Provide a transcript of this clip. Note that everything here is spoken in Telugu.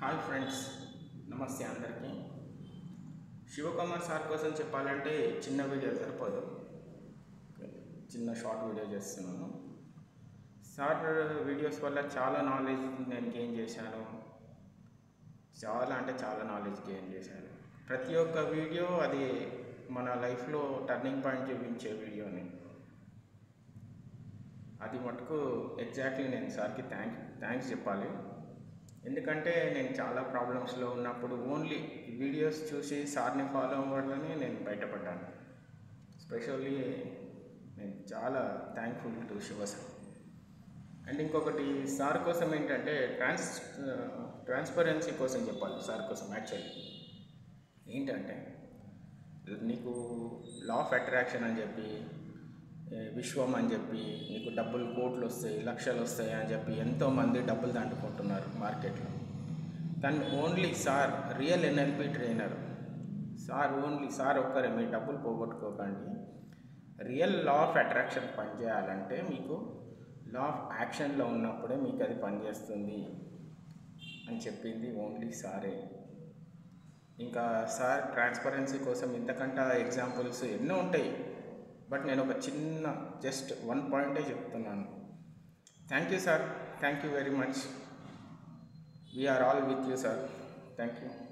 హాయ్ ఫ్రెండ్స్ నమస్తే అందరికీ శివకుమార్ సార్ కోసం చెప్పాలంటే చిన్న వీడియో సరిపోదు చిన్న షార్ట్ వీడియో చేస్తున్నాను సార్ వీడియోస్ వల్ల చాలా నాలెడ్జ్ నేను గెయిన్ చేశాను చాలా అంటే చాలా నాలెడ్జ్ గెయిన్ చేశాను ప్రతి ఒక్క వీడియో అది మన లైఫ్లో టర్నింగ్ పాయింట్ చూపించే వీడియోని అది మటుకు ఎగ్జాక్ట్లీ నేను సార్కి థ్యాంక్ థ్యాంక్స్ చెప్పాలి ఎందుకంటే నేను చాలా ప్రాబ్లమ్స్లో ఉన్నప్పుడు ఓన్లీ వీడియోస్ చూసి సార్ని ఫాలో అవ్వడమే నేను బయటపడ్డాను స్పెషల్లీ నేను చాలా thankful to Shiva sir and ఇంకొకటి సార్ కోసం ఏంటంటే ట్రాన్స్ ట్రాన్స్పరెన్సీ కోసం చెప్పాలి సార్ కోసం యాక్చువల్లీ ఏంటంటే నీకు లా ఆఫ్ అట్రాక్షన్ అని చెప్పి ఏ, విశ్వం అని చెప్పి నీకు డబ్బులు కోట్లు వస్తాయి లక్షలు వస్తాయి అని చెప్పి ఎంతోమంది డబ్బులు దండుకుంటున్నారు మార్కెట్లో కానీ only sir real NLP trainer sir only sir ఒక్కరే మీ డబ్బులు పోగొట్టుకోకండి రియల్ లా ఆఫ్ అట్రాక్షన్ పనిచేయాలంటే మీకు లా ఆఫ్ యాక్షన్లో ఉన్నప్పుడే మీకు అది పనిచేస్తుంది అని చెప్పింది ఓన్లీ సారే ఇంకా సార్ ట్రాన్స్పరెన్సీ కోసం ఇంతకంటే ఎగ్జాంపుల్స్ ఎన్నో ఉంటాయి బట్ నేను ఒక చిన్న జస్ట్ వన్ పాయింటే చెప్తున్నాను thank you sir thank you very much we're all with you sir thank you